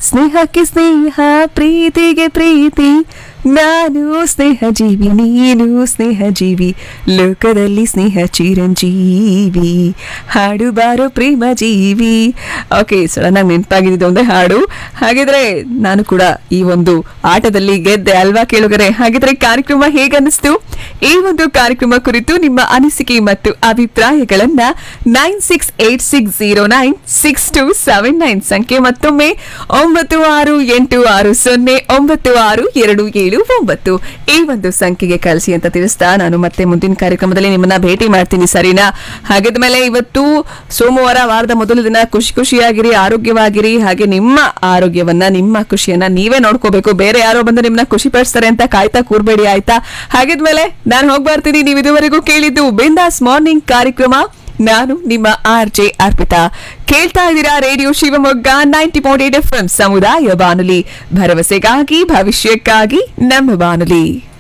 ಸ್ನೇಹಕ್ಕೆ ಸ್ನೇಹ ಪ್ರೀತಿಗೆ ಪ್ರೀತಿ ನಾನು ಸ್ನೇಹ ಜೀವಿ ನೀನು ಸ್ನೇಹ ಜೀವಿ ಲೋಕದಲ್ಲಿ ಸ್ನೇಹ ಚಿರಂಜೀವಿ ಹಾಡು ಬಾರೋ ಪ್ರೇಮ ಜೀವಿ ಓಕೆ ಸಡನ್ ಆಗಿ ನೆನಪಾಗಿದ್ದು ಒಂದೇ ಹಾಡು ಹಾಗಿದ್ರೆ ನಾನು ಕೂಡ ಈ ಒಂದು ಆಟದಲ್ಲಿ ಗೆದ್ದೆ ಅಲ್ವಾ ಕೇಳುಗರೆ ಹಾಗಿದ್ರೆ ಕಾರ್ಯಕ್ರಮ ಹೇಗನ್ನಿಸ್ತು ಈ ಒಂದು ಕಾರ್ಯಕ್ರಮ ಕುರಿತು ನಿಮ್ಮ ಅನಿಸಿಕೆ ಮತ್ತು ಅಭಿಪ್ರಾಯಗಳನ್ನ nine six eight six zero nine six two seven nine ಸಂಖ್ಯೆ ಮತ್ತೊಮ್ಮೆ ಒಂಬತ್ತು ಆರು ಎಂಟು ಆರು ಸೊನ್ನೆ ಒಂಬತ್ತು ಆರು ಎರಡು ಏಳು ಒಂಬತ್ತು ಈ ಒಂದು ಸಂಖ್ಯೆಗೆ ಕಳಿಸಿ ಅಂತ ತಿಳಿಸ್ತಾ ನಾನು ಮತ್ತೆ ಮುಂದಿನ ಕಾರ್ಯಕ್ರಮದಲ್ಲಿ ನಿಮ್ಮನ್ನ ಭೇಟಿ ಮಾಡ್ತೀನಿ ಸರಿನಾ ಹಾಗಿದ್ಮೇಲೆ ಇವತ್ತು ಸೋಮವಾರ ವಾರದ ಮೊದಲ ದಿನ ಖುಷಿ ಖುಷಿಯಾಗಿರಿ ಆರೋಗ್ಯವಾಗಿರಿ ಹಾಗೆ ನಿಮ್ಮ ಆರೋಗ್ಯವನ್ನ ನಿಮ್ಮ ಖುಷಿಯನ್ನ ನೀವೇ ನೋಡ್ಕೋಬೇಕು ಬೇರೆ ಯಾರೋ ಬಂದು ನಿಮ್ಮನ್ನ ಖುಷಿ ಪಡಿಸ್ತಾರೆ ಅಂತ ಕಾಯ್ತಾ ಕೂರ್ಬೇಡಿ ಆಯ್ತಾ ಹಾಗಿದ್ಮೇಲೆ ನಾನು ಹೋಗಿ ಬರ್ತೀನಿ ನೀವು ಇದುವರೆಗೂ ಕೇಳಿದ್ದು ಬಿಂದಾಸ್ ಮಾರ್ನಿಂಗ್ ಕಾರ್ಯಕ್ರಮ ನಾನು ನಿಮ್ಮ ಆರ್ ಜೆ ಅರ್ಪಿತಾ ಕೇಳ್ತಾ ಇದ್ದೀರಾ radio Shivamogga ninety point eight F ಸಮುದಾಯ ಬಾನುಲಿ ಭರವಸೆಗಾಗಿ ಭವಿಷ್ಯಕ್ಕಾಗಿ ನಮ್ಮ ಬಾನುಲಿ